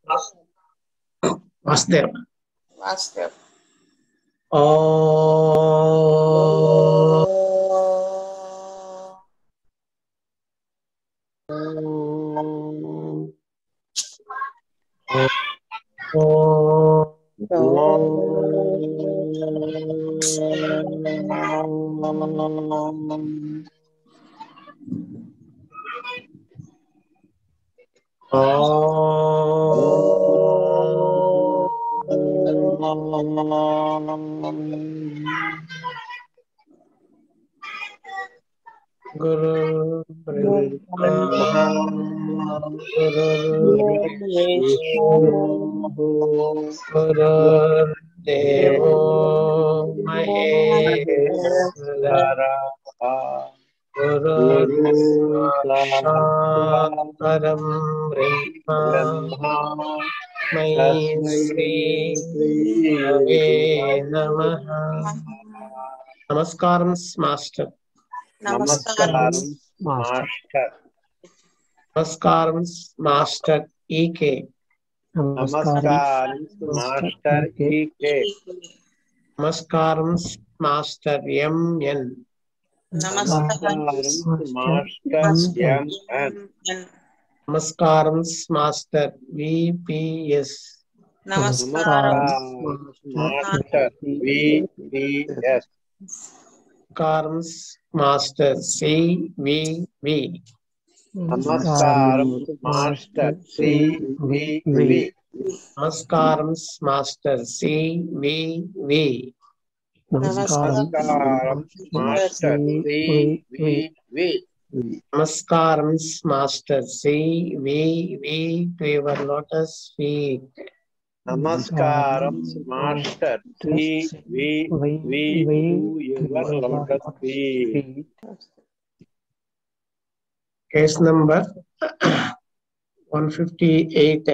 వాసుదేవ్ వాసుదేవ్ ఓ గురు గురుర్దేవో మహేశ్వర గురుపరం బ్రహ్మ మై శ్రీ గురవే నమః నమస్కారం మాస్టర్ నమస్కారం మాస్టర్ నమస్కారం మాస్టర్ ఈకే నమస్కారం మాస్టర్ ఈకే నమస్కారం మాస్టర్ ఎంఎన్ నమస్కారం మాస్టర్ ఎంఎన్ నమస్కారం మాస్టర్ విపిఎస్ నమస్కారం మాస్టర్ విపిఎస్ నమస్కారం మాస్టర్ సివివి నమస్కారం మాస్టర్ సివివి నమస్కారం మాస్టర్ సివివి నమస్కారం నమస్కారం మాస్టర్ సివివి నమస్కారం master CVV to your lotus feet నమస్కారం master CVV your lotus feet case number one fifty eight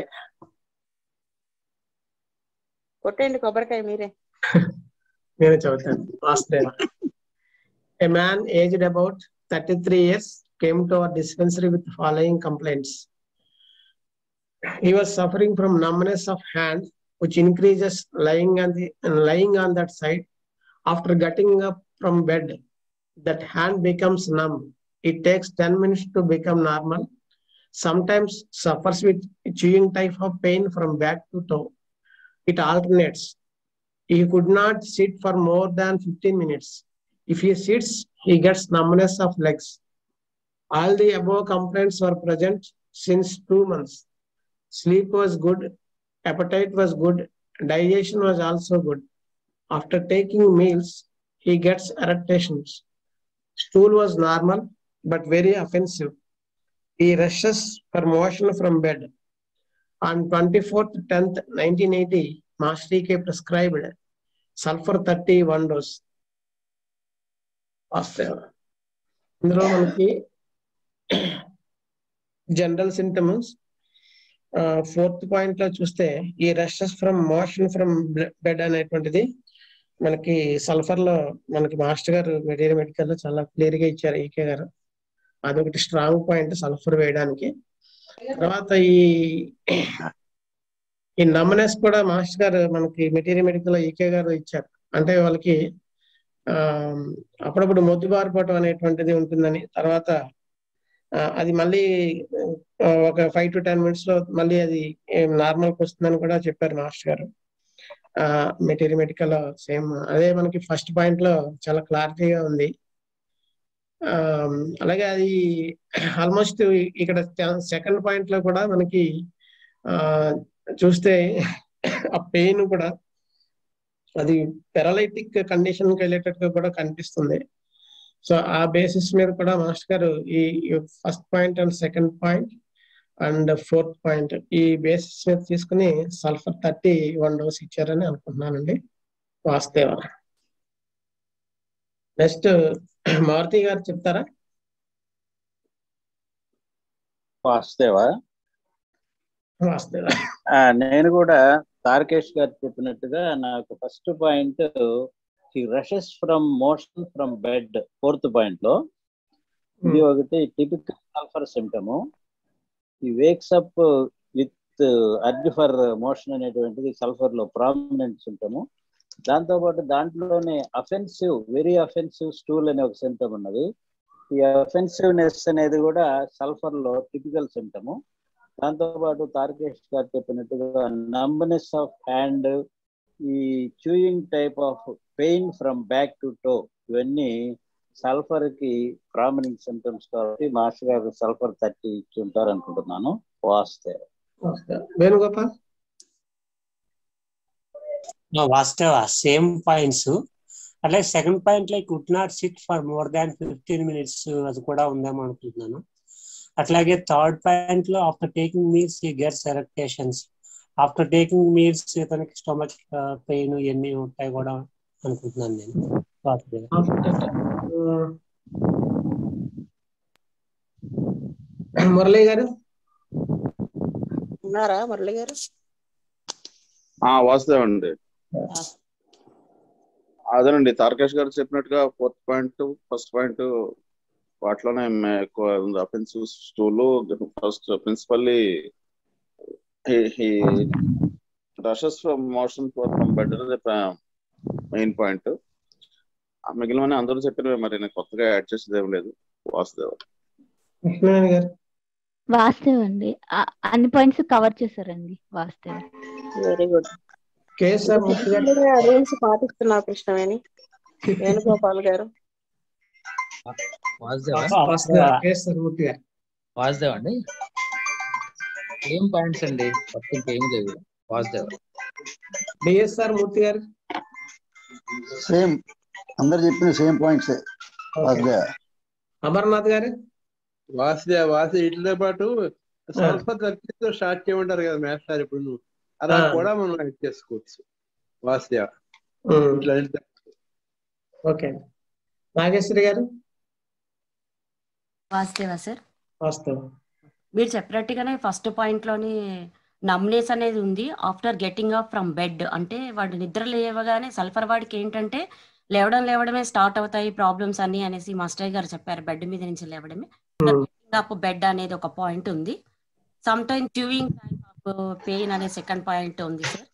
కొట్టండి కొబ్బరికాయ మీరే నేను చదువుతాను Vasudeva A man aged about 33 years came to our dispensary with the following complaints. He was suffering from numbness of hand, which increases lying on the lying on that side. After getting up from bed, that hand becomes numb. It takes 10 minutes to become normal. Sometimes suffers with chewing type of pain from back to toe. It alternates. He could not sit for more than 15 minutes. If he sits, he gets numbness of legs. All the above complaints were present since two months. Sleep was good, appetite was good, digestion was also good. After taking meals, he gets erections. Stool was normal, but very offensive. He rushes for motion from bed. On 24th 10th 1980, Master K prescribed sulfur 30 one dose. వాస్తవం ఇందులో మనకి general symptoms fourth point లో చూస్తే ఈ rushes from motion from bed అనేటువంటిది మనకి sulphur లో మనకి మాస్టర్ గారు మెటీరియల్ మెడికల్ లో చాలా క్లియర్ గా ఇచ్చారు ఈకే గారు అదొకటి స్ట్రాంగ్ పాయింట్ సల్ఫర్ వేయడానికి తర్వాత ఈ ఈ నమ్మనెస్ కూడా మాస్టర్ గారు మనకి మెటీరియల్ మెడికల్ లో ఈకే గారు ఇచ్చారు అంటే వాళ్ళకి ఆ అప్పుడప్పుడు మొద్దు బారిపోవటం అనేటువంటిది ఉంటుందని తర్వాత ఆ, అది మళ్ళీ ఆ, ఒక ఫైవ్ టు టెన్ మినిట్స్ లో మళ్ళీ అది నార్మల్కి వస్తుందని కూడా చెప్పారు మాస్టర్ గారు ఆ మెటీరియల్ మెడికల్ సేమ్ అదే మనకి ఫస్ట్ పాయింట్ లో చాలా క్లారిటీగా ఉంది ఆ అలాగే అది ఆల్మోస్ట్ ఇక్కడ సెకండ్ పాయింట్ లో కూడా మనకి ఆ చూస్తే ఆ పెయిన్ కూడా అది పెరాలైటిక్ కండిషన్ కి వెళ్ళేటట్టుగా కూడా కనిపిస్తుంది సో ఆ బేసిస్ మీద కూడా మాస్టర్ గారు ఈ first point and second point and fourth point ఈ బేసిస్ మీద తీసుకుని సల్ఫర్ థర్టీ వన్ డోస్ ఇచ్చారని అనుకుంటున్నానండి వాస్తవ నెక్స్ట్ మారుతి గారు చెప్తారా వాస్తవా వాస్తవ ఆ, నేను కూడా తారకేష్ గారు చెప్పినట్టుగా నాకు first point he rushes from motion from bed fourth point లో ఇది ఒకటి టిపికల్ సల్ఫర్ సిమ్టమ్ ఈ wakes up with with urge for motion అనేటువంటిది సల్ఫర్ లో ప్రామినెంట్ సింటము దాంతో పాటు దాంట్లోనే అఫెన్సివ్ వెరీ అఫెన్సివ్ స్టూల్ అనే ఒక సింటమ్ ఉన్నది ఈ అఫెన్సివ్నెస్ అనేది కూడా సల్ఫర్ లో టిపికల్ సింటము దాంతో పాటు తారకేష్ గారు చెప్పినట్టుగా నంబనెస్ ఆఫ్ హ్యాండ్ ఈ chewing type of pain from back to toe ఇవన్నీ సల్ఫర్ కి ప్రామినింగ్ సిమ్టమ్స్ కాబట్టి మాస్టర్ గారు సల్ఫర్ థర్టీ ఇచ్చి ఉంటారు అనుకుంటున్నాను వాస్తే వేణుగోపాల్ వాస్తవ సేమ్ పాయింట్స్ అట్లాగే second point like could not sit for more than fifteen minutes అది కూడా ఉందేమో అనుకుంటున్నాను అట్లాగే థర్డ్ పాయింట్ లో ఆఫ్టర్ టేకింగ్ మీల్స్ ఈ gets eructations after taking meals ఇతనికి స్టొమక్ పెయిన్ ఇవన్నీ ఉంటాయి కూడా అనుకుంటున్నాను నేను వాసుదేవ మురళి గారు ఉన్నారా మురళి గారు ఆ వాసుదేవ్ అండి అదేనండి తారకేష్ గారు చెప్పినట్టుగా ఫోర్త్ పాయింట్ ఫస్ట్ పాయింట్ వాటిలోనే మే- ఎక్కువ ఉంది offensive stool first principally rushes from motion from bed main point మిగిలిన అందరూ చెప్పినవి మరి నేను కొత్తగా యాడ్ చేసేది ఏం లేదు వాసుదేవ్ లక్ష్మీనారాయణ గారు వాస్తవ్ అండి ఆ- అన్ని పాయింట్స్ కవర్ చేశారండి Vastav very good KSR Murthy garu rules పాటిస్తున్నారు కృష్ణవేణి వేణుగోపాల్ గారు వాసుదేవ వాసుదేవ, కేఎస్ఆర్ మూర్తి గారు వాసుదేవ్ అండి ఏం పాయింట్స్ అండి ఫస్ట్ ఇంకేం లేదు వాసుదేవ్ డిఎస్ఆర్ మూర్తి గారు సేమ్ అందరు చెప్పిన సేమ్ పాయింట్స్ వాసుదేవ అమర్నాథ్ గారు వాసుదేవ వాసు వీటితో పాటు సల్ఫర్ థర్టీతో స్టార్ట్ చేయమంటారు కదా మేస్టార్ ఇప్పుడు నువ్వు అలా ఆ. కూడా మనం యాడ్ చేసుకోవచ్చు వాసుదేవ ఉమ్, ఇట్లా ఓకే నాగేశ్వరి గారు వాస్తవా సార్ వాస్తవం మీరు చెప్పినట్టుగానే ఫస్ట్ పాయింట్లోని నమ్నెస్ అనేది ఉంది after getting up from bed అంటే వాడు నిద్ర లేవగానే సల్ఫర్ వాడికి ఏంటంటే లేవడం లేవడమే స్టార్ట్ అవుతాయి ప్రాబ్లమ్స్ అన్ని అనేసి మాస్టర్ గారు చెప్పారు బెడ్ మీద నుంచి లేవడమే అప్ బెడ్ అనేది ఒక పాయింట్ ఉంది సమ్ టైమ్ ట్యూయింగ్ పెయిన్ అనే సెకండ్ పాయింట్ ఉంది సార్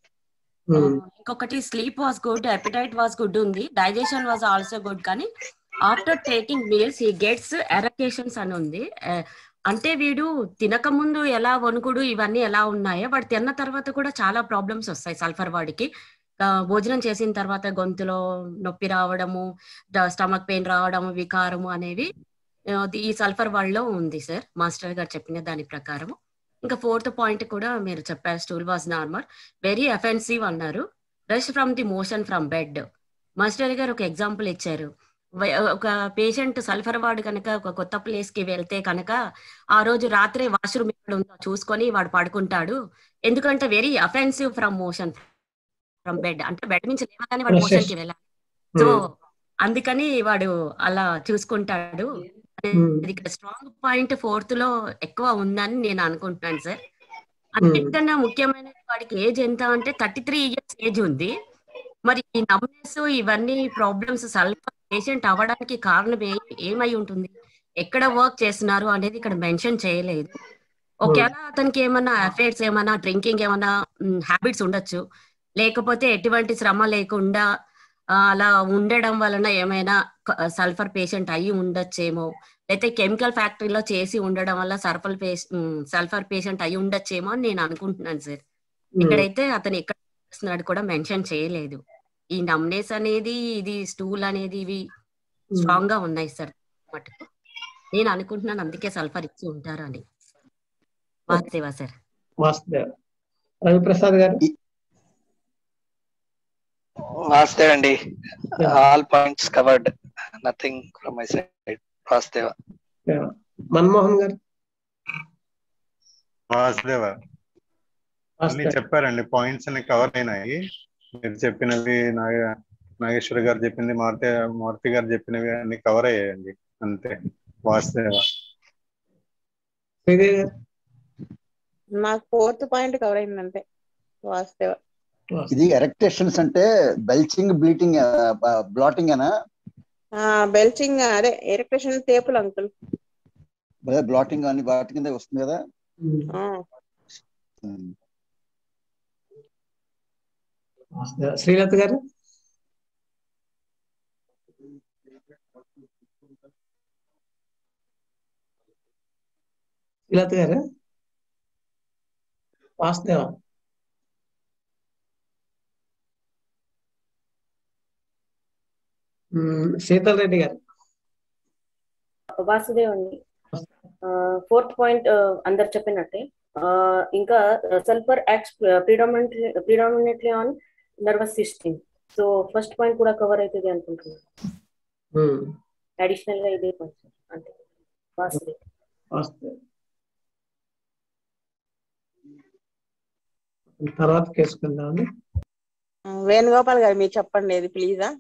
ఇంకొకటి sleep was good appetite was good ఉంది డైజెషన్ వాజ్ ఆల్సో గుడ్ కానీ ఆఫ్టర్ టేకింగ్ మీల్స్ ఈ గెట్స్ ఎరకేషన్స్ అని ఉంది Eh, అంటే వీడు తినక ముందు ఎలా వణుకుడు ఇవన్నీ ఎలా ఉన్నాయో వాడు తిన్న తర్వాత కూడా చాలా ప్రాబ్లమ్స్ వస్తాయి సల్ఫర్ వాడికి ఆ, భోజనం చేసిన తర్వాత గొంతులో నొప్పి రావడము స్టమక్ పెయిన్ రావడము వికారము అనేవి ఆ, ఇది ఈ సల్ఫర్ వాళ్ళలో ఉంది సార్ మాస్టర్ గారు చెప్పిన దాని ప్రకారం ఇంకా ఫోర్త్ పాయింట్ కూడా మీరు చెప్పారు stool was normal very offensive అన్నారు rush from the motion from bed master garu ఒక ఎగ్జాంపుల్ ఇచ్చారు వై- ఒక పేషెంట్ సల్ఫర్ వార్డ్ కనుక ఒక కొత్త ప్లేస్ కి వెళ్తే కనుక ఆ రోజు రాత్రి వాష్రూమ్ ఎక్కడ ఉందో చూసుకొని వాడు పడుకుంటాడు ఎందుకంటే very offensive from motion from bed అంటే బెడ్ నుంచి లేవగానే వాడు మోషన్ కి వెళ్ళాలి సో అందుకని వాడు అలా చూసుకుంటాడు అది ఇక్కడ స్ట్రాంగ్ పాయింట్ ఫోర్త్ లో ఎక్కువ ఉందని నేను అనుకుంటున్నాను సార్ అన్నిటికన్నా ముఖ్యమైన వాడికి ఏజ్ ఎంత అంటే థర్టీ త్రీ ఇయర్స్ ఏజ్ ఉంది మరి ఈ నమ్నెస్ ఇవన్నీ ప్రాబ్లమ్స్ సల్ఫర్ పేషెంట్ అవ్వడానికి కారణం ఏ- ఏమై ఉంటుంది ఎక్కడ వర్క్ చేస్తున్నారు అనేది ఇక్కడ మెన్షన్ చేయలేదు ఒకవేళ అతనికి ఏమన్నా అఫైర్స్ ఏమన్నా డ్రింకింగ్ ఏమన్నా హ్యాబిట్స్ ఉండొచ్చు లేకపోతే ఎటువంటి శ్రమ లేకుండా ఆ, అలా ఉండడం వలన ఏమైనా సల్ఫర్ పేషెంట్ అయ్యి ఉండొచ్చేమో లేకపోతే కెమికల్ ఫ్యాక్టరీలో చేసి ఉండడం వల్ల సల్ఫర్ సల్ఫర్ పేషెంట్ అయి ఉండొచ్చేమో అని నేను అనుకుంటున్నాను సార్ ఇక్కడైతే అతను ఎక్కడ చేస్తున్నాడు కూడా మెన్షన్ చేయలేదు ఈ నమ్నెస్ అనేది ఇది స్టూల్ అనేది ఇవి స్ట్రాంగ్ గా ఉన్నాయి సార్ మటుకు నేను అనుకుంటున్నాను అందుకే సల్ఫర్ ఇచ్చి ఉంటారు అని వాస్తవా సార్ వాసుదేవ రవిప్రసాద్ గారు వాసుదేవ్ అండి all points covered nothing from my side Vasudeva Manmohan garu Vasudeva అన్ని చెప్పారండి పాయింట్స్ అన్ని కవర్ అయినాయి మీరు చెప్పినవి నాగ నాగేశ్వర గారు చెప్పింది మారుతి మారుతి గారు చెప్పినవి అన్ని కవర్ అయ్యాయండి అంతే వాసుదేవ శ్రీదేవి గారు నాకు ఫోర్త్ పాయింట్ కవర్ అయిందంటే వాస్తవ ఇది ఎరెక్టేషన్స్ అంటే బెల్చింగ్ బ్లీటింగ్ బ్లాటింగ్ అనా బెల్చింగ్ అదే ఎరక్టేషన్ తేపులు అంకుల్ బ్లాటింగ్ అని వాటి కింద వస్తుంది కదా శ్రీలత గారు శ్రీలత గారు వాస్తవ శీతల్ రెడ్డి గారు వాసుదేవ్ అండి ఫోర్త్ పాయింట్ అందరు చెప్పినట్టే ఇంకా sulphur acts predominantly predominantly on nervous system so first point కూడా కవర్ అవుతుంది అనుకుంటున్నాను అడిషనల్ గా ఇదే కొంచెం అంటే వాసుదేవ్ వాస్తవ తర్వాత కేసుకుందామండి వేణుగోపాల్ గారు మీరు చెప్పండి ఇది ప్లీజా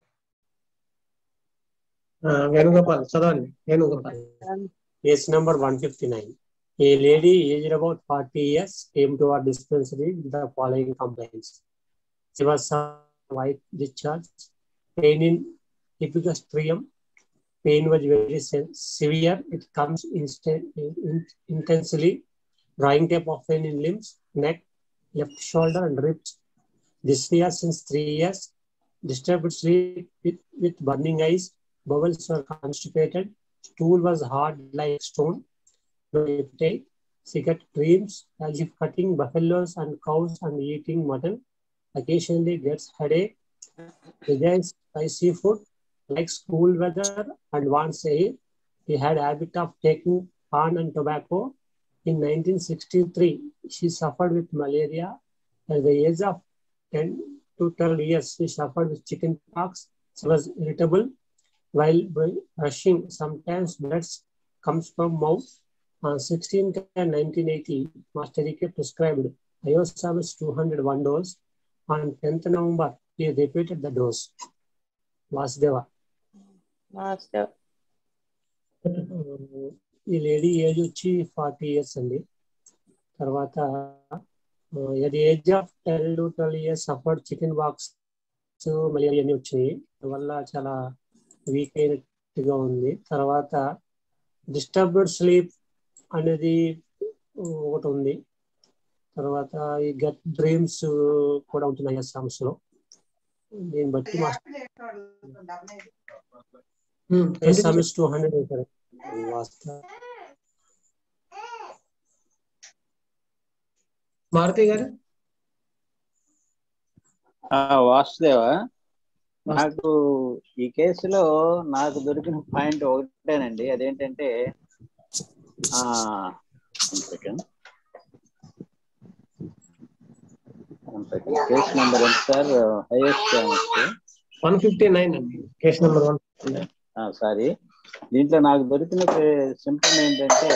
వేణుగోపాల్ చదవండి Venugopal Case number 159. A lady aged about 40 years came to our dispensary with the following complaints. She was some white discharge, pain in epigastrium, pain was very se- severe. It comes instant, in, intensely, drawing type of pain in limbs, neck, left shoulder, and ribs. This year since three years, disturbed sleep with, with burning eyes, bowels were constipated, stool was hard like stone. No appetite. She got dreams as if cutting buffaloes and cows and eating mutton. Occasionally gets headache. Desires spicy food, likes cool weather and wants air. He had habit of taking pan and tobacco. In 1963, she suffered with malaria. At the age of 10 to 12 years, she suffered with chicken pox. She was irritable while brushing. Sometimes blood comes from mouth. On 16 10 1980, Master Ike prescribed Iosamus 201 dose. On 10th November, he repeated the dose. Vasudeva. Master ఈ lady age వచ్చి forty years అండి తర్వాత అది age of ten to twelve years suffered chicken pox malaria అన్ని వచ్చినాయి వల్ల చాలా week అయినట్టుగా ఉంది తర్వాత డిస్టర్బ్డ్ స్లీప్ అనేది ఒకటి ఉంది తర్వాత ఈ గట్ డ్రీమ్స్ కూడా ఉంటున్నాయి సమస్యలో దీన్ని బట్టి మా ఎస్ఎంఎస్ టూ హండ్రెడ్ ఉంటారు వాస్తవ మారుతి గారు వాసుదేవ నాకు ఈ కేసులో నాకు దొరికిన పాయింట్ ఒకటేనండి అదేంటంటే సెకండ్ కేసు నెంబర్ ఎంత sir highest one fifty nine అండి కేసు నెంబర్ వన్ సారీ దీంట్లో నాకు దొరికిన సింపుల్ ఏంటంటే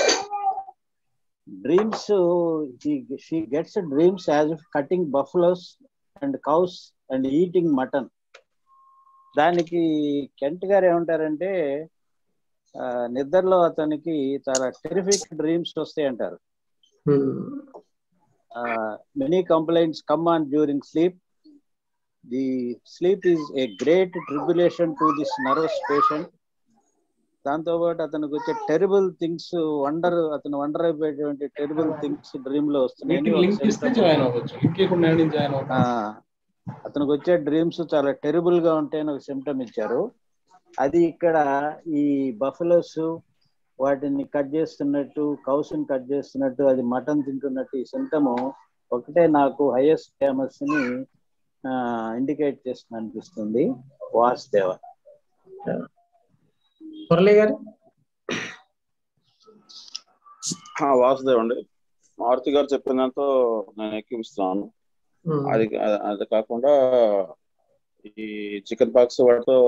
dreams she gets dreams as cutting buffaloes and cows and eating mutton దానికి కెంట్ గారు ఏమంటారంటే నిద్రలో అతనికి చాలా టెరిఫిక్ డ్రీమ్స్ వస్తాయి అంటారు many complaints come on during sleep the sleep is a great tribulation to this nervous patient దాంతోపాటు అతనికి వచ్చే టెరిబుల్ థింగ్స్ వండర్ అతను వండర్ అయిపోయేటువంటి టెరిబుల్ థింగ్స్ డ్రీమ్ లో వస్తున్నాయి అతనికి వచ్చే డ్రీమ్స్ చాలా టెరిబుల్ గా ఉంటాయని ఒక సిమ్టమ్ ఇచ్చారు అది ఇక్కడ ఈ బఫలోస్ వాటిని కట్ చేస్తున్నట్టు కౌస్ ని కట్ చేస్తున్నట్టు అది మటన్ తింటున్నట్టు ఈ సిమ్టమ్ ఒకటే నాకు హైయెస్ట్ ఫేమస్ ని ఇండికేట్ చేస్తుంది అనిపిస్తుంది వాసుదేవ మురళి గారు వాసుదేవ్ అండి మారుతి గారు చెప్పినంత నేను ఎక్కిస్తున్నాను అది అది కాకుండా ఈ చికెన్ పాక్స్ వాటితో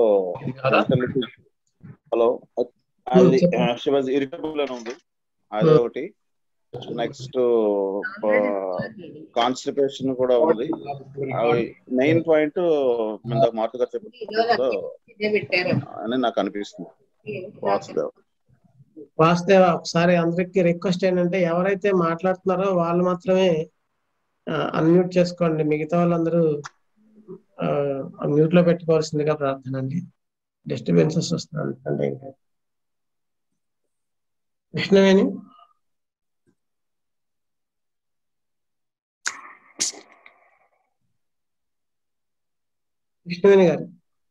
హలో అది వాజ్ ఇరిటబుల్ అని ఉంది అది ఒకటి నెక్స్ట్ కాన్స్టిపేషన్ కూడా ఉంది అవి మెయిన్ పాయింట్ ఇందాక మార్త గారు చెప్పిన అని నాకు అనిపిస్తుంది వాసుదేవ్ వాసుదేవ ఒకసారి అందరికి రిక్వెస్ట్ ఏంటంటే ఎవరైతే మాట్లాడుతున్నారో వాళ్ళు మాత్రమే అన్మ్యూట్ చేసుకోండి మిగతా వాళ్ళందరూ మ్యూట్ లో పెట్టుకోవాల్సిందిగా ప్రార్థన అండి డిస్టర్బెన్సెస్ వస్తున్నాయి అంటే ఇంకా కృష్ణవేణి కృష్ణవేణి గారు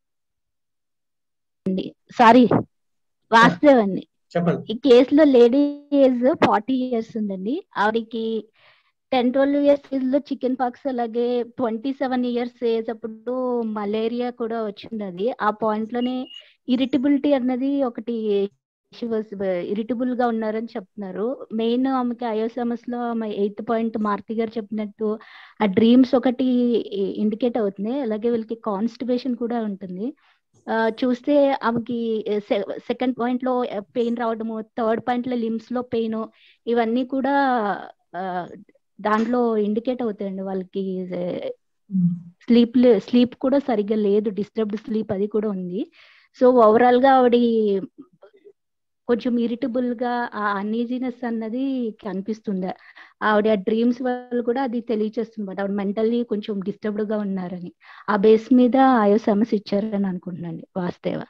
సారీ వాస్తవ్ అండి చెప్పండి ఈ కేసులో లేడీ ఏజ్ ఫార్టీ ఇయర్స్ ఉందండి ఆవిడకి టెన్ ట్వెల్వ్ ఇయర్స్ ఏజ్ లో చికెన్ పాక్స్ అలాగే ట్వంటీ సెవెన్ ఇయర్స్ ఏజ్ అప్పుడు మలేరియా కూడా వచ్చింది ఆ పాయింట్ లోనే ఇరిటబిలిటీ అన్నది ఒకటి ఇరిటబుల్ గా ఉన్నారని చెప్తున్నారు మెయిన్ ఆమెకి ఐఓసెమస్ లో ఆమె ఎయిత్ పాయింట్ మార్తి గారు చెప్పినట్టు ఆ డ్రీమ్స్ ఒకటి ఇండికేట్ అవుతున్నాయి అలాగే వీళ్ళకి కాన్స్టిబేషన్ కూడా ఉంటుంది ఆ, చూస్తే ఆమెకి సెకండ్ పాయింట్ లో పెయిన్ రావడము థర్డ్ పాయింట్ లో లిమ్స్ లో పెయిన్ ఇవన్నీ కూడా ఆ, దాంట్లో ఇండికేట్ అవుతాయండి వాళ్ళకి స్లీప్ స్లీప్ కూడా సరిగ్గా లేదు డిస్టర్బ్డ్ స్లీప్ అది కూడా ఉంది సో ఓవరాల్ గా ఆవిడ కొంచెం ఇరిటబుల్ గా ఆ అన్ఈజీనెస్ అన్నది కనిపిస్తుంది ఆవిడ డ్రీమ్స్ వల్ల కూడా అది తెలియచేస్తుంది ఆవిడ మెంటల్లీ కొంచెం డిస్టర్బ్డ్ గా ఉన్నారని ఆ బేస్ మీద ఆయో సమస్య ఇచ్చారని అనుకుంటున్నాను వాస్తవ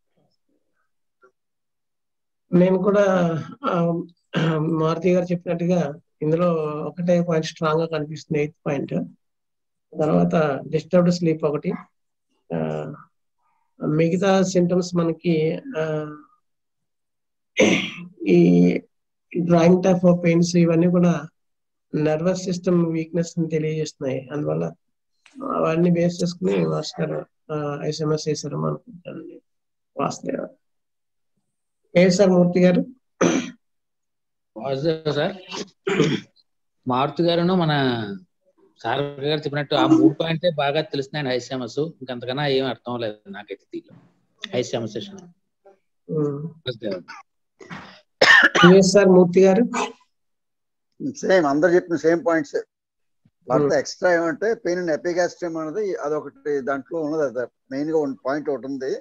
నేను కూడా ఆ, మారుతి గారు చెప్పినట్టుగా ఇందులో ఒకటే పాయింట్ స్ట్రాంగ్ గా కనిపిస్తుంది ఎయిత్ పాయింట్ తర్వాత డిస్టర్బ్డ్ స్లీప్ ఒకటి ఆ, మిగతా సింటమ్స్ మనకి ఆ, ఈ డ్రాయింగ్ టైప్ ఆఫ్ పెయిన్స్ ఇవన్నీ కూడా నర్వస్ సిస్టమ్ వీక్నెస్ ని తెలియజేస్తున్నాయి అందువల్ల అవన్నీ బేస్ చేసుకుని మాస్టర్ ఎస్ఎంఎస్ చేశారు అనుకుంటానండి వాస్తవ ఏ సార్ మూర్తి గారు వాసుదేవ్ సార్ మారుతి గారును మన సార్ గారు చెప్పినట్టు ఆ మూడు పాయింట్లే బాగా తెలుస్తున్నాయండి హైశ్యామస్ ఇంకంతకన్నా ఏం అర్థం లేదు నాకైతే దీనిలో హైశ్యామస్ సార్ మూర్తి గారు సేమ్ అందరు చెప్పిన సేమ్ పాయింట్స్ వాటితో ఎక్స్ట్రా ఏమంటే పెయిన్ అండ్ ఎపిగాస్ట్రియం అనేది అదొకటి దాంట్లో ఉన్నది అది మెయిన్ గా పాయింట్ ఒకటి ఉంది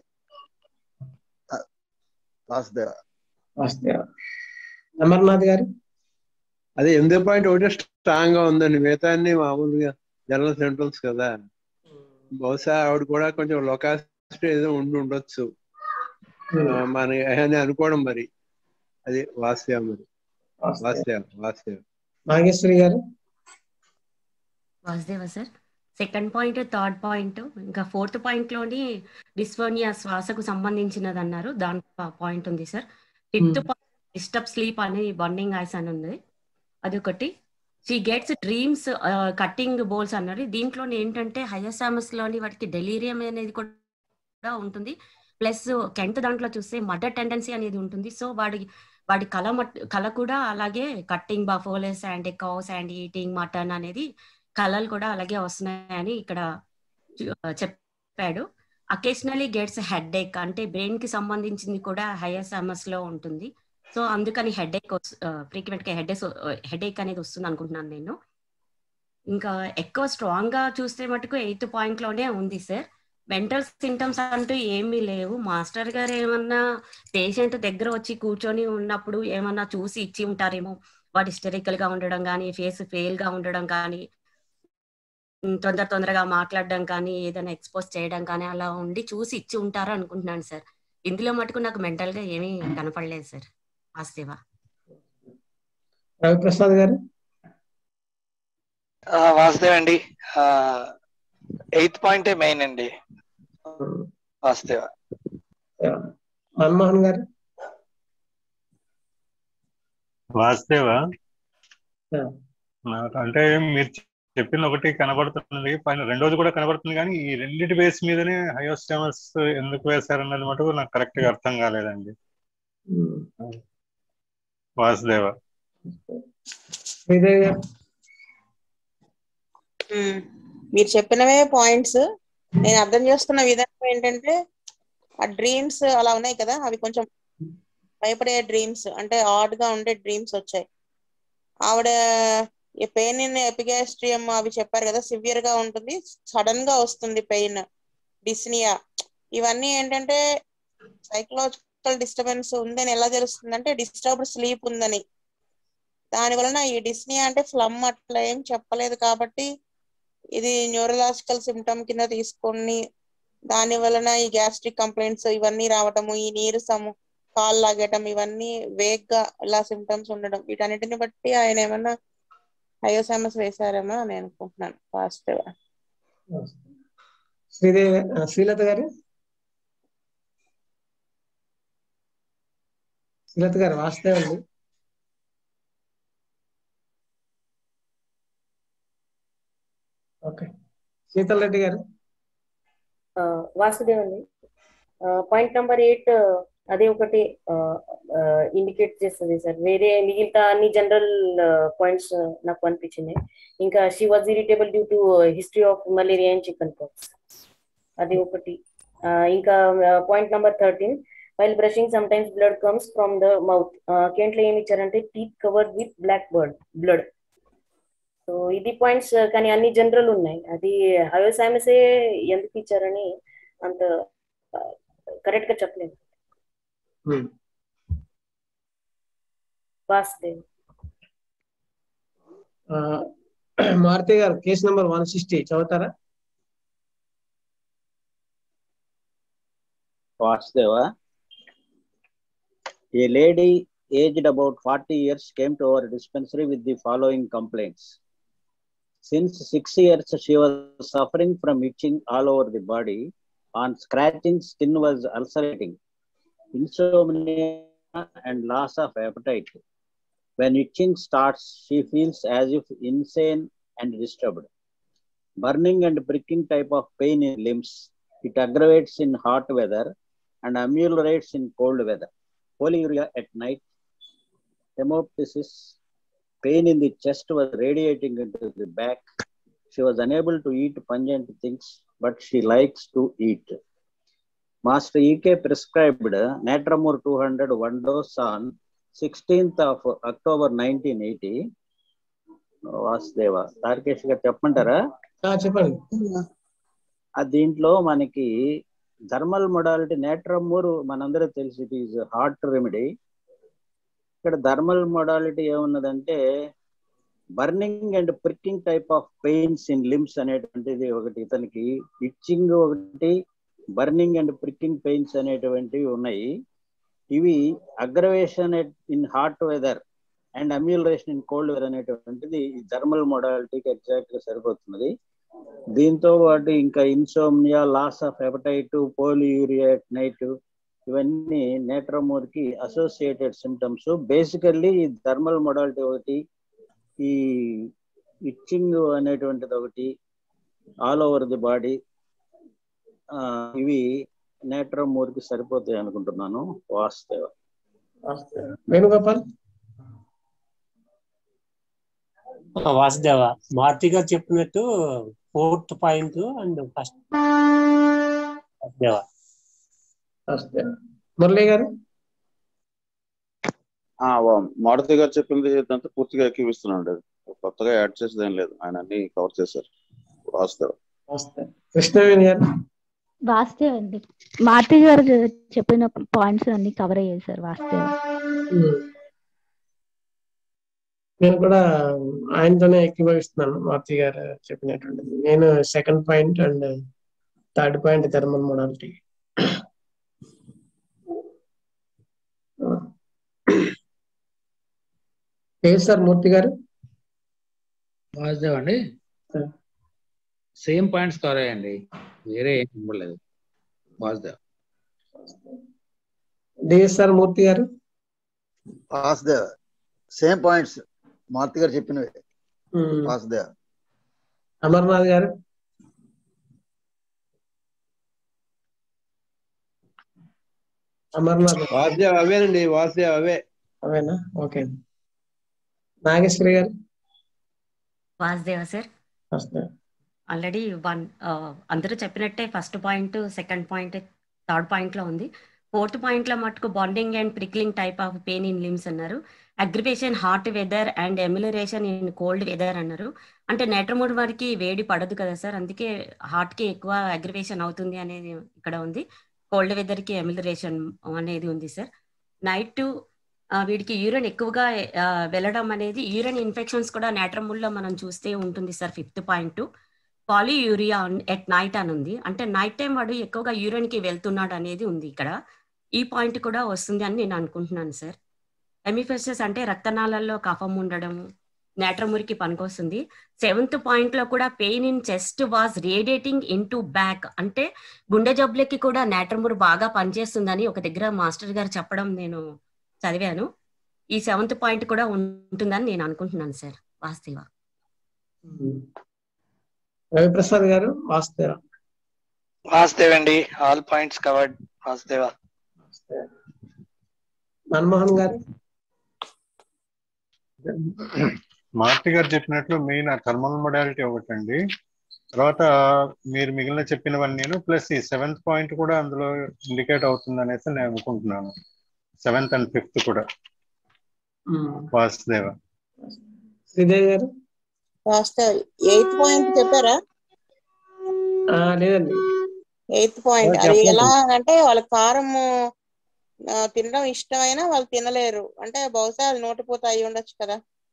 వాసుదేవ వాస్తవ అమర్నాథ్ గారు అదే ఎనిమిది పాయింట్ ఒకటి స్ట్రాంగ్ గా ఉందండి మిగతా అన్ని మామూలుగా జనరల్ సిమ్టమ్స్ కదా బహుశా ఆవిడ కూడా కొంచెం లొకాసిటీ ఏదో ఉండి ఉండొచ్చు ఆ, మన అని అనుకోవడం మరి అది వాస్తవం మరి వాస్తవం వాస్తవం నాగేశ్వరి గారు Vasudeva sir second point third point ఇంకా ఫోర్త్ పాయింట్ లోని డిస్ఫోనియా శ్వాసకు సంబంధించినది అన్నారు దాని పాయింట్ ఉంది sir fifth point disturb sleep అని బర్నింగ్ ఐస్ అని ఉంది అదొకటి she gets dreams cutting bulls అన్నారు దీంట్లో ఏంటంటే హయసామస్ లోని వాటికి డెలీరియం అనేది కూడా ఉంటుంది ప్లస్ కెంట్ దాంట్లో చూస్తే మర్డర్ టెండెన్సీ అనేది ఉంటుంది సో వాడి వాడి కళ మట్ కళ కూడా అలాగే cutting buffaloes and cows and eating mutton అనేది కళలు కూడా అలాగే వస్తున్నాయని ఇక్కడ చూ- చెప్పాడు అకేషనలీ గెట్స్ హెడ్ ఏక్ అంటే బ్రెయిన్ కి సంబంధించింది కూడా హైఎస్ఎంఎస్ లో ఉంటుంది సో అందుకని హెడ్ ఏక్ ఫ్రీక్వెంట్ గా హెడ్ హెడ్ ఏక్ అనేది వస్తుంది అనుకుంటున్నాను నేను ఇంకా ఎక్కువ స్ట్రాంగ్ గా చూస్తే మటుకు ఎయిత్ పాయింట్ లోనే ఉంది సార్ మెంటల్ సింటమ్స్ అంటూ ఏమీ లేవు మాస్టర్ గారు ఏమన్నా పేషెంట్ దగ్గర వచ్చి కూర్చొని ఉన్నప్పుడు ఏమన్నా చూసి ఇచ్చి ఉంటారేమో వాడు హిస్టరికల్ గా ఉండడం కానీ ఫేస్ ఫెయిల్ గా ఉండడం కానీ ఉమ్, తొందర తొందరగా మాట్లాడడం కానీ ఏదైనా ఎక్స్పోజ్ చేయడం కానీ అలా ఉండి చూసి ఇచ్చి ఉంటారు అనుకుంటున్నాను సార్ ఇందులో మటుకు నాకు మెంటల్ గా ఏమీ కనపడలేదు సార్ వాస్తవ రవిప్రసాద్ గారు ఆ, వాసుదేవ్ అండి ఎయిత్ పాయింటే మెయిన్ అండి వాసుదేవ మన్మోహన్ గారు వాస్తవ నాకు అంటే మీరు చెప్పింది ఒకటి కనబడుతుంది పైన రెండోది కూడా కనబడుతుంది కానీ ఈ రెండింటి బేస్ మీదనే హయోస్టమస్ ఎందుకు వేశారన్నది మటుకు నాకు కరెక్ట్ గా అర్థం కాలేదండి వాసుదేవ శ్రీదేవి గారు మ్మ్. మీరు చెప్పినవే పాయింట్స్ నేను అర్థం చేసుకున్న విధానం ఏంటంటే ఆ డ్రీమ్స్ అలా ఉన్నాయి కదా అవి కొంచెం భయపడే డ్రీమ్స్ అంటే ఆడ్ గా ఉండే డ్రీమ్స్ వచ్చాయి ఆవిడ ఈ పెయిన్ ఇన్ ఎపిగాస్ట్రియం అవి చెప్పారు కదా సివియర్ గా ఉంటుంది సడన్ గా వస్తుంది పెయిన్ డిస్నియా ఇవన్నీ ఏంటంటే సైకలాజికల్ డిస్టర్బెన్స్ ఉందని ఎలా తెలుస్తుంది అంటే డిస్టర్బ్డ్ స్లీప్ ఉందని దాని వలన ఈ డిస్నియా అంటే ఫ్లమ్ అట్లా ఏం చెప్పలేదు కాబట్టి ఇది న్యూరలాజికల్ సిమ్టమ్ కింద తీసుకొని దాని వలన ఈ గ్యాస్ట్రిక్ కంప్లైంట్స్ ఇవన్నీ రావటము ఈ నీరసము కాళ్ళు లాగటం ఇవన్నీ వేగ్ గా ఇలా సిమ్టమ్స్ ఉండడం వీటన్నిటిని బట్టి ఆయన ఏమన్నా హయోసామస్ వేశారేమో అని అనుకుంటున్నాను ఫాస్ట్ శ్రీదేవి ఆ, శ్రీలత గారు శ్రీలత గారు వాస్తే అండి ఓకే శీతల్ రెడ్డి గారు వాసుదేవ్ అండి పాయింట్ నెంబర్ ఎయిట్ అదే ఒకటి ఇండికేట్ చేస్తుంది సార్ వేరే మిగతా అన్ని జనరల్ పాయింట్స్ నాకు అనిపించింది ఇంకా she was irritable due to history of malaria and chicken pox అది ఒకటి ఆ, ఇంకా point number thirteen while brushing sometimes blood comes from the mouth కేంట్లో ఏమి ఇచ్చారంటే teeth covered with black bird blood so ఇది పాయింట్స్ కానీ అన్ని జనరల్ ఉన్నాయి అది హయోసామసే ఎందుకు ఇచ్చారని అంత కరెక్ట్ గా చెప్పలేదు వాసుదేవ్ ఆ, మారుతి గారు కేసు నెంబర్ వన్ సిక్స్టీ చదువుతారా Vasudeva. A lady aged about 40 years came to our dispensary with the following complaints. Since six years, she was suffering from itching all over the body. On scratching, skin was ulcerating, insomnia, and loss of appetite. When itching starts, she feels as if insane and disturbed. Burning and pricking type of pain in limbs. It aggravates in hot weather and ameliorates in cold weather. Polyuria at night, hemoptysis, pain in the chest was radiating into the back. She was unable to eat pungent things, but she likes to eat. Master EK prescribed Natramur 200 one dose on 16th of October 1980. Vasudeva Tarakesh గారు చెప్పమంటారా ఆ, చెప్పండి ఆ దీంట్లో మనకి thermal modality natrum mur మనందరూ తెలుసు it is heart remedy ఇక్కడ థర్మల్ మొడాలిటీ ఏమున్నదంటే burning and pricking type of pains in limbs అనేటువంటిది ఒకటి ఇతనికి ఇచ్చింగ్ ఒకటి బర్నింగ్ అండ్ ప్రిక్కింగ్ పెయిన్స్ అనేటువంటివి ఉన్నాయి ఇవి aggravation in hot weather and amelioration in cold weather అనేటువంటిది ఈ థర్మల్ మొడాలిటీకి ఎగ్జాక్ట్ గా సరిపోతున్నది దీంతో పాటు ఇంకా insomnia loss of appetite polyuria at night ఇవన్నీ నేట్రమోర్ కి అసోసియేటెడ్ సిమ్టమ్స్ బేసికల్లీ ఈ థర్మల్ మొడాలిటీ ఒకటి ఈ ఇచ్చింగ్ అనేటువంటిది ఒకటి ఆల్ ఓవర్ ది బాడీ ఇవి నేట్రమోర్ కి సరిపోతాయి అనుకుంటున్నాను వాస్తవ వేణుగోపాల్ వాసుదేవ మారుతి గారు చెప్పినట్టు fourth point and first Vasudeva Murali గారు ఆ, వా- మారుతి గారు చెప్పింది అంతా పూర్తిగా ఎక్కివిస్తున్నాడు కొత్తగా యాడ్ చేసేది ఏం లేదు ఆయన అన్ని కవర్ చేశారు వాస్తవం కృష్ణవేణి గారు వాస్తవ అండి మారుతి గారు చెప్పిన పాయింట్స్ అన్ని కవర్ అయ్యాయి సార్ వాస్తవ నేను కూడా ఆయనతోనే ఏకీభవిస్తున్నాను మారుతి గారు చెప్పినటువంటిది నేను second point and third point thermal modality లేదు సార్ మూర్తి గారు వాసుదేవ్ అండి సేమ్ పాయింట్స్ కవర్ అయ్యండి వేరే ఏం ఇవ్వలేదు వాసుదేవ్ డిఎస్ఆర్ మూర్తి గారు వాసుదేవ్ సేమ్ పాయింట్స్ మారుతి గారు చెప్పినవి వాసుదేవ్ అమర్నాథ్ గారు అమర్నాథ్ వాసుదేవ్ అవేనండి వాసుదేవ్ అవే అవేనా ఓకే నాగేశ్వరి గారు వాసుదేవ సార్ వస్తారు ఆల్రెడీ వన్ అందరూ చెప్పినట్టే first point second point third point లో ఉంది ఫోర్త్ పాయింట్ లో మటుకు burning and prickling type of pain in limbs అన్నారు aggravation hot weather and amelioration in cold weather అన్నారు అంటే నెట్రమూడ్ వారికి వేడి పడదు కదా సార్ అందుకే హార్ట్ కి ఎక్కువ అగ్రివేషన్ అవుతుంది అనేది ఇక్కడ ఉంది కోల్డ్ వెదర్ కి ఎమ్యులరేషన్ అనేది ఉంది సార్ నైట్ వీడికి యూరిన్ ఎక్కువగా ఆ, వెళ్ళడం అనేది యూరిన్ ఇన్ఫెక్షన్స్ కూడా నేట్రముల్లో మనం చూస్తే ఉంటుంది sir fifth point polyuria at night అని ఉంది అంటే నైట్ టైం వాడు ఎక్కువగా యూరిన్ కి వెళ్తున్నాడు అనేది ఉంది ఇక్కడ ఈ పాయింట్ కూడా వస్తుంది అని నేను అనుకుంటున్నాను సార్ ఎమిఫెసెస్ అంటే రక్తనాళాల్లో కఫం ఉండడం నేట్రమురికి పనికొస్తుంది సెవెంత్ పాయింట్ లో కూడా pain in chest was radiating in to back అంటే గుండె జబ్బులకి కూడా నేట్రముర్ బాగా పనిచేస్తుందని ఒక దగ్గర మాస్టర్ గారు చెప్పడం నేను చదివాను ఈ సెవెంత్ పాయింట్ కూడా ఉంటుందని నేను అనుకుంటున్నాను సార్ వాస్తవ రవిప్రసాద్ గారు వాస్తవ వాసుదేవ్ అండి all points covered Vasudeva Manmohan గారు మార్తి గారు చెప్పినట్లు మెయిన్ ఆ థర్మల్ మొడాలిటీ ఒకటండి తర్వాత మీరు మిగిలిన చెప్పినవన్నీ ప్లస్ ఈ సెవెంత్ పాయింట్ కూడా అందులో ఇండికేట్ అవుతుంది అనేసి నేను అనుకుంటున్నాను సెవెంత్ అండ్ ఫిఫ్త్ కూడా వాసుదేవ శ్రీదేవి గారు వాస్తవ ఎయిత్ పాయింట్ చెప్పారా ఆ, లేదండి ఎయిత్ పాయింట్ ఆ, అది చెప్పండి. ఎలా అంటే వాళ్ళ కారం ఆ, తినడం ఇష్టమైనా వాళ్ళు తినలేరు అంటే బహుశా అది నోటిపోత అయి ఉండొచ్చు కదా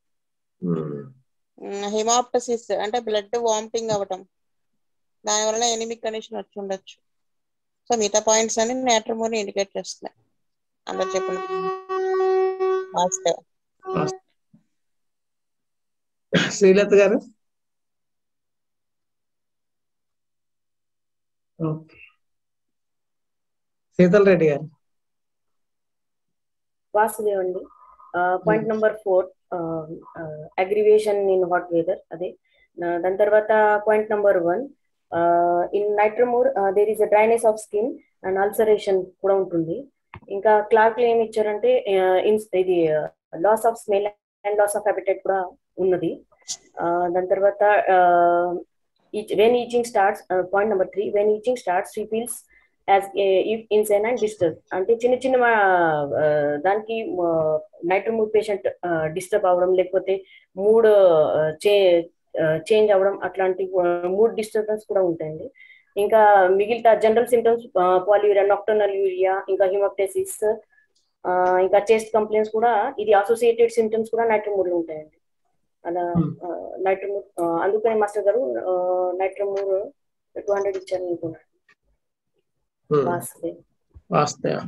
హిమాప్టసిస్ అంటే బ్లడ్ వామిటింగ్ అవ్వటం దానివల్ల ఎనిమిక్ కండిషన్ వచ్చి ఉండొచ్చు సో మిగతా పాయింట్స్ అని నేట్రమోని ఇండికేట్ చేస్తున్నాయి అందరు చెప్పిన వాస్తవ శ్రీలత గారు ఓకే శీతల్ రెడ్డి గారు వాసుదేవ్ అండి point number four aggravation in hot weather అదే ఆ, దాని తర్వాత point number one in natrum mur there is a dryness of skin and ulceration కూడా ఉంటుంది ఇంకా క్లార్క్ ఏమి ఇచ్చారంటే ఆ, ఇన్- ఇది loss of smell and loss of appetite కూడా ఉన్నది ఆ, దాని తర్వాత when itching starts point number three when itching starts she feels as insane and disturb అంటే చిన్న చిన్న ఆ, దానికి నైట్రమూడ్ పేషెంట్ డిస్టర్బ్ అవ్వడం లేకపోతే మూడ్ చే చేంజ్ అవ్వడం అట్లాంటి మూడ్ డిస్టర్బెన్స్ కూడా ఉంటాయండి ఇంకా మిగిలిన general symptoms polyuria nocturnal urea ఇంకా హిమోప్టెసిస్ ఇంకా చెస్ట్ కంప్లైంట్స్ కూడా ఇది అసోసియేటెడ్ సిమ్టమ్స్ కూడా నైట్రమూడ్ లో ఉంటాయండి అలా నైట్రమూడ్ అందుకని మాస్టర్ గారు నైట్రమూడ్ టూ హండ్రెడ్ ఇచ్చారు అనుకున్నాను వాసుదేవ్ వాస్తవ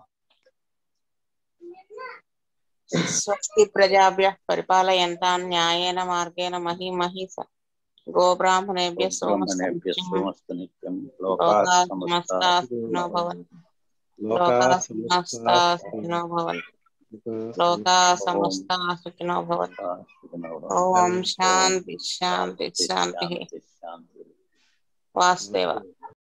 స్వస్తి ప్రజాభ్య పరిపాలయంతాం న్యాయేన మార్గేణ మహి మహిష గోబ్రాహ్మణేభ్య బ్రహ్మణేభ్య సోమస్తు సోమస్తు నిత్యం లోకా లోకా సమస్తా సుఖినో భవంతు లోకా లోకా సమస్తా సమస్తా సుఖినో భవంతు లోకా సమస్తా సుఖినో భవంతు ఓం శాంతి శాంతి శాంతి వాసుదేవ